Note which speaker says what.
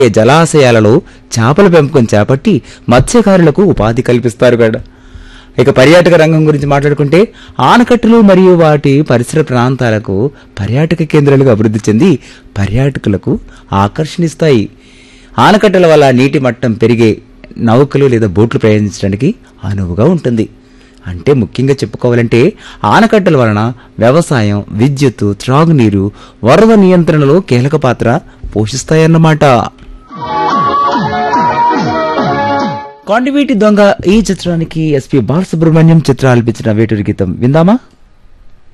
Speaker 1: ఈ జలాశయాలలో చేపల పెంపకం చేపట్టి మత్స్యకారులకు ఉపాధి కల్పిస్తారు కదా ఇక పర్యాటక రంగం గురించి మాట్లాడుకుంటే ఆనకట్టలు మరియు వాటి పరిసర ప్రాంతాలకు పర్యాటక కేంద్రాలుగా అభివృద్ధి చెంది పర్యాటకులకు ఆకర్షణిస్తాయి ఆనకట్టల వల్ల నీటి మట్టం పెరిగే నౌకలు లేదా బోట్లు ప్రయాణించడానికి అనువుగా ఉంటుంది అంటే ముఖ్యంగా చెప్పుకోవాలంటే ఆనకట్టల వలన వ్యవసాయం విద్యుత్తు త్రాగునీరు వరద నియంత్రణలో కీలక పాత్ర పోషిస్తాయన్నమాట కొండవీటి దొంగ ఈ చిత్రానికి ఎస్పి బాలసుబ్రహ్మణ్యం చిత్ర ఆలపించిన వేటూరి గీతం విందామా